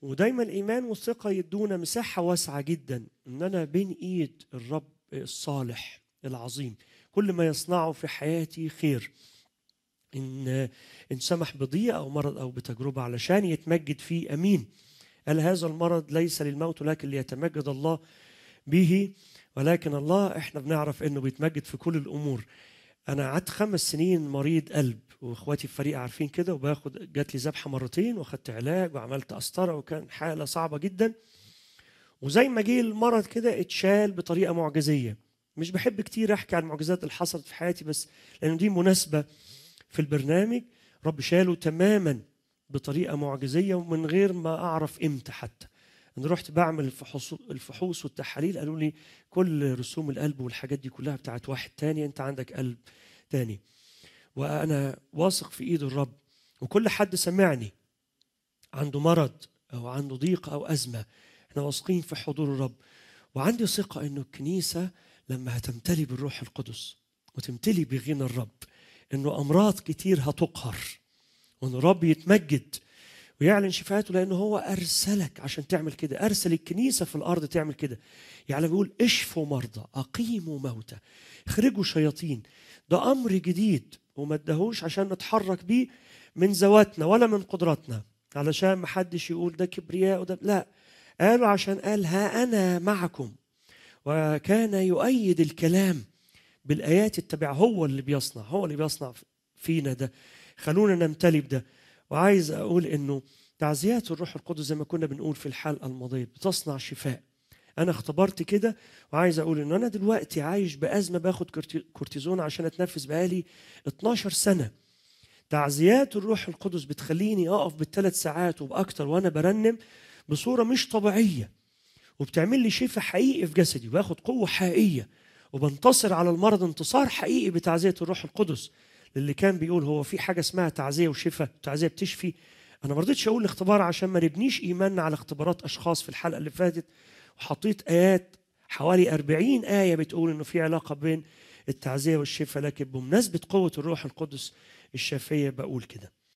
ودايما الايمان والثقه يدونا مساحه واسعه جدا ان انا بين ايد الرب الصالح العظيم كل ما يصنعه في حياتي خير ان ان سمح بضيقه او مرض او بتجربه علشان يتمجد فيه امين قال هذا المرض ليس للموت ولكن ليتمجد الله به ولكن الله احنا بنعرف انه بيتمجد في كل الامور انا قعدت خمس سنين مريض قلب واخواتي في الفريق عارفين كده وباخد جات لي ذبحه مرتين واخدت علاج وعملت قسطره وكان حاله صعبه جدا وزي ما جه المرض كده اتشال بطريقه معجزيه مش بحب كتير احكي عن المعجزات اللي حصلت في حياتي بس لانه دي مناسبه في البرنامج رب شاله تماما بطريقه معجزيه ومن غير ما اعرف امتى حتى انا رحت بعمل الفحوص الفحوص والتحاليل قالوا لي كل رسوم القلب والحاجات دي كلها بتاعت واحد تاني انت عندك قلب تاني وانا واثق في ايد الرب وكل حد سمعني عنده مرض او عنده ضيق او ازمه احنا واثقين في حضور الرب وعندي ثقه انه الكنيسه لما هتمتلي بالروح القدس وتمتلي بغنى الرب انه امراض كتير هتقهر وان الرب يتمجد ويعلن شفاعته لانه هو ارسلك عشان تعمل كده ارسل الكنيسه في الارض تعمل كده يعني بيقول اشفوا مرضى اقيموا موتى اخرجوا شياطين ده امر جديد وما ادهوش عشان نتحرك بيه من ذواتنا ولا من قدراتنا علشان ما حدش يقول ده كبرياء وده لا قالوا عشان قال ها انا معكم وكان يؤيد الكلام بالايات التبع هو اللي بيصنع هو اللي بيصنع فينا ده خلونا نمتلي بده وعايز اقول انه تعزيات الروح القدس زي ما كنا بنقول في الحلقه الماضيه بتصنع شفاء انا اختبرت كده وعايز اقول ان انا دلوقتي عايش بازمه باخد كورتيزون عشان اتنفس بقالي 12 سنه تعزيات الروح القدس بتخليني اقف بالثلاث ساعات وباكتر وانا برنم بصوره مش طبيعيه وبتعمل لي شفاء حقيقي في جسدي وباخد قوه حقيقيه وبنتصر على المرض انتصار حقيقي بتعزيه الروح القدس للي كان بيقول هو في حاجه اسمها تعزيه وشفاء تعزيه بتشفي انا ما رضيتش اقول الاختبار عشان ما نبنيش ايماننا على اختبارات اشخاص في الحلقه اللي فاتت وحطيت ايات حوالي 40 ايه بتقول انه في علاقه بين التعزيه والشفاء لكن بمناسبه قوه الروح القدس الشافيه بقول كده